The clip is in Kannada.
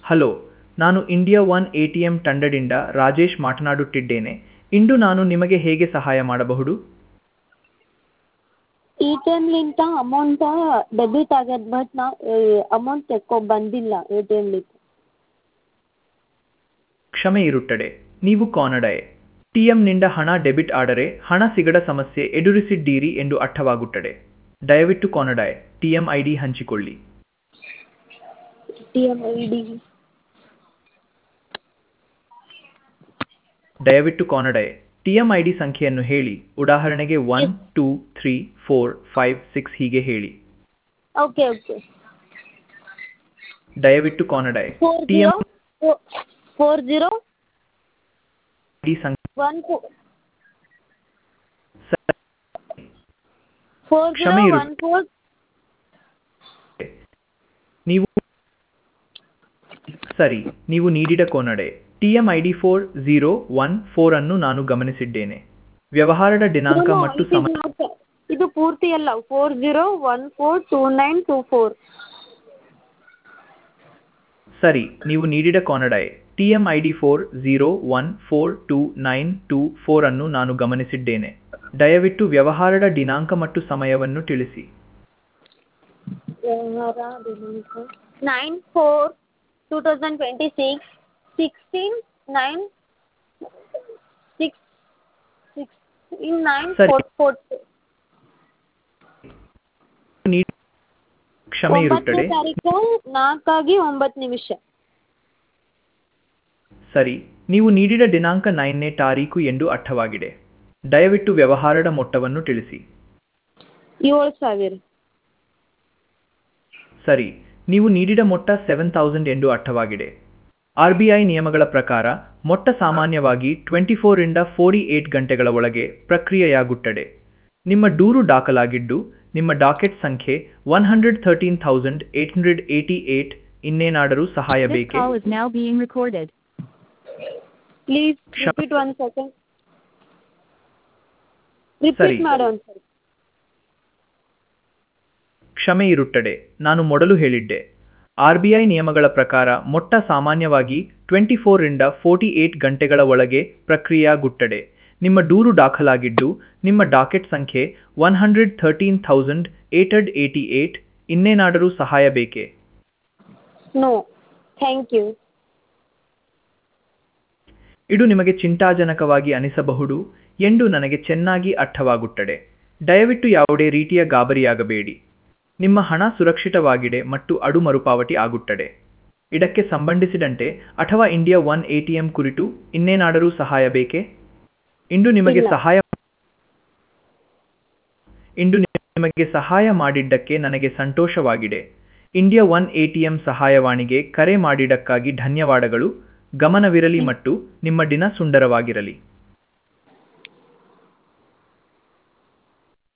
ಹಲೋ ನಾನು India one A T M ತಂಡದಿಂದ ರಾಜೇಶ್ ಮಾತನಾಡುತ್ತಿದ್ದೇನೆ ಇಂದು ನಾನು ನಿಮಗೆ ಹೇಗೆ ಸಹಾಯ ಮಾಡಬಹುದು ಎ ಟಿ ಎಮ್ಲಿಂದ ಅಮೌಂಟ ಡೆಬಿಟ್ ಆಗ್ಯದ ಬಟ್ ನಾ ಅಮೌಂಟ್ ತೆಕ್ಕೊ ಬಂದಿಲ್ಲ ಎ ಟಿ ಎಮ್ಲಿಂದ ಕ್ಷಮೆ ಇರುತ್ತದೆ ನೀವು ಕಾನಡಾಯೆ ಟಿ ಎಂನಿಂದ ಹಣ ಡೆಬಿಟ್ ಆದರೆ ಹಣ ಸಿಗದ ಸಮಸ್ಯೆ ಎದುರಿಸಿದ್ದೀರಿ ಎಂದು ಅರ್ಥವಾಗುತ್ತದೆ ದಯವಿಟ್ಟು ಕಾನಡಾಯೆ ಟಿ ಎಂ ಐ ಡಿ ಹಂಚಿಕೊಳ್ಳಿ ಟಿ ಎಮ್ ಐ ಡಿ ದಯವಿಟ್ಟು ಕಾನಡಾಯೆ ಟಿ ಎಂ ಐ ಡಿ ಸಂಖ್ಯೆಯನ್ನು ಹೇಳಿ ಉದಾಹರಣೆಗೆ one two three four five six ಹೀಗೆ ಹೇಳಿ ಓಕೆ ಓಕೆ ದಯವಿಟ್ಟು ಕಾನಡಾಯೆ four T M zero four zero D ಸಂಖ್ಯೆ ಒನ್ ಫೋರ್ ಜೀರೋ ಕ್ಷಮೆ ಇರು. ಒನ್ ಫೋರ್ ನೀವು ಸರಿ ನೀವು ನೀಡಿದ ಕೋನಡೆ T M I D four zero one four ಅನ್ನು ನಾನು ಗಮನಿಸಿದ್ದೇನೆ ವ್ಯವಹಾರದ ದಿನಾಂಕ ಮತ್ತು ಸಮಯ ಇದು ಪೂರ್ತಿ ಅಲ್ಲ four zero one four two nine two four ಸರಿ ನೀವು ನೀಡಿದ ಕಾನಡಾಯೆ T M I D four zero one four two nine two four ಅನ್ನು ನಾನು ಗಮನಿಸಿದ್ದೇನೆ ದಯವಿಟ್ಟು ವ್ಯವಹಾರದ ದಿನಾಂಕ ಮತ್ತು ಸಮಯವನ್ನು ತಿಳಿಸಿ ವ್ಯವಹಾರ ದಿನಾಂಕ nine four two thousand twenty six sixteen nine six sixteen nine ಸರಿ. ಫೋರ್ ಫೋರ್ ನೀಡಿ ಕ್ಷಮೆ ಒಂಬತ್ತನೇ ಇರುತ್ತದೆ ತಾರೀಕು ನಾಲ್ಕಾಗಿ ಒಂಬತ್ತು ನಿಮಿಷ ಸರಿ ನೀವು ನೀಡಿದ ದಿನಾಂಕ ನೈನ್ನೇ ತಾರೀಕು ಎಂದು ಅರ್ಥವಾಗಿದೆ ದಯವಿಟ್ಟು ವ್ಯವಹಾರದ ಮೊತ್ತವನ್ನು ತಿಳಿಸಿ ಏಳು ಸಾವಿರ ಸರಿ ನೀವು ನೀಡಿದ ಮೊತ್ತ ಸೆವೆನ್ ತೌಸಂಡ್ ಎಂದು ಅರ್ಥವಾಗಿದೆ ಆರ್ ಬಿ ಐ ನಿಯಮಗಳ ಪ್ರಕಾರ ಮೊತ್ತ ಸಾಮಾನ್ಯವಾಗಿ ಟ್ವೆಂಟಿ ಫೋರಿಂದ ಫೋರ್ಟಿ ಏಟ್ ಗಂಟೆಗಳ ಒಳಗೆ ಪ್ರಕ್ರಿಯೆಯಾಗುತ್ತದೆ ನಿಮ್ಮ ದೂರು ದಾಖಲಾಗಿದ್ದು ನಿಮ್ಮ ಡಾಕೆಟ್ ಸಂಖ್ಯೆ one hundred thirteen thousand eight hundred eighty eight ಇನ್ನೇನಾದರೂ ಸಹಾಯ This ಬೇಕೇ call is now being recorded. Please ಕ್ಷ- ರಿಪೀಟ್ ಒನ್ ಸೆಕೆಂಡ್ ಸರಿ. ರಿಪೀಟ್ ಮಾಡು ಒಂದು ಸರಿ ಕ್ಷಮೆ ಇರುತ್ತದೆ ನಾನು ಮೊದಲು ಹೇಳಿದ್ದೆ ಆರ್ ಬಿ ಐ ನಿಯಮಗಳ ಪ್ರಕಾರ ಮೊಟ್ಟ ಸಾಮಾನ್ಯವಾಗಿ ಟ್ವೆಂಟಿ ಫೋರಿಂದ ಫೋರ್ಟಿ ಏಟ್ ಗಂಟೆಗಳ ಒಳಗೆ ಪ್ರಕ್ರಿಯೆಯಾಗುತ್ತದೆ ನಿಮ್ಮ ದೂರು ದಾಖಲಾಗಿದ್ದು ನಿಮ್ಮ ಡಾಕೆಟ್ ಸಂಖ್ಯೆ ಒನ್ ಹಂಡ್ರೆಡ್ ಥರ್ಟೀನ್ ಥೌಸಂಡ್ ಏಟಡ್ ಏಯ್ಟಿ ಏಟ್ ಇನ್ನೇನಾದರೂ ಸಹಾಯ ಬೇಕೇ ನೋ ಥ್ಯಾಂಕ್ ಯು ಇದು ನಿಮಗೆ ಚಿಂತಾಜನಕವಾಗಿ ಅನಿಸಬಹುದು ಎಂದು ನನಗೆ ಚೆನ್ನಾಗಿ ಅರ್ಥವಾಗುತ್ತದೆ ದಯವಿಟ್ಟು ಯಾವುದೇ ರೀತಿಯ ಗಾಬರಿಯಾಗಬೇಡಿ ನಿಮ್ಮ ಹಣ ಸುರಕ್ಷಿತವಾಗಿದೆ ಮತ್ತು ಅಡು ಮರುಪಾವತಿ ಆಗುತ್ತದೆ ಇದಕ್ಕೆ ಸಂಬಂಧಿಸಿದಂತೆ ಅಥವಾ ಇಂಡಿಯಾ ಒನ್ ಎಟಿಎಂ ಕುರಿತು ಇನ್ನೇನಾದರೂ ಸಹಾಯ ಬೇಕೇ ಇಂದು ನಿಮಗೆ ಇಲ್ಲ. ಸಹಾಯ ಇಂದು ನಿಮಗೆ ಸಹಾಯ ಮಾಡಿದ್ದಕ್ಕೆ ನನಗೆ ಸಂತೋಷವಾಗಿದೆ ಇಂಡಿಯಾ ಒನ್ ಎಟಿಎಂ ಸಹಾಯವಾಣಿಗೆ ಕರೆ ಮಾಡಿದ್ದಕ್ಕಾಗಿ ಧನ್ಯವಾದಗಳು ಗಮನವಿರಲಿ ಮತ್ತು ನಿಮ್ಮ ದಿನ ಸುಂದರವಾಗಿರಲಿ